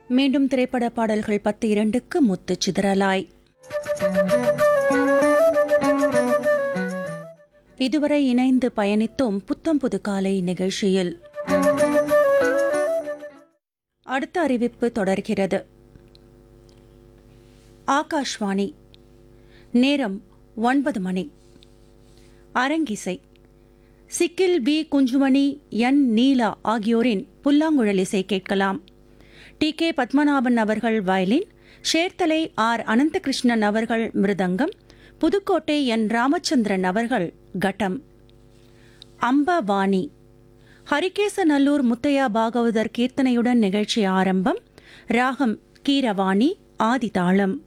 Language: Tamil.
மீண்டும் திரைப்பட பாடல்கள் பத்து இரண்டுக்கு முத்து சிதறலாய் இதுவரை இணைந்து பயணித்தோம் புத்தம் புது காலை நிகழ்ச்சியில் அடுத்த அறிவிப்பு தொடர்கிறது ஆகாஷ்வாணி நேரம் ஒன்பது மணி அரங்கிசை சிக்கில் பி குஞ்சுமணி என் நீலா ஆகியோரின் புல்லாங்குழல் இசை கேட்கலாம் டி கே பத்மநாபன் அவர்கள் வயலின் ஷேர்தலை ஆர் அனந்தகிருஷ்ணன் அவர்கள் மிருதங்கம் புதுக்கோட்டை என் ராமச்சந்திரன் அவர்கள் கட்டம் அம்பவாணி ஹரிகேசநல்லூர் முத்தையா பாகவதர் கீர்த்தனையுடன் நிகழ்ச்சி ஆரம்பம் ராகம் கீரவாணி ஆதிதாளம்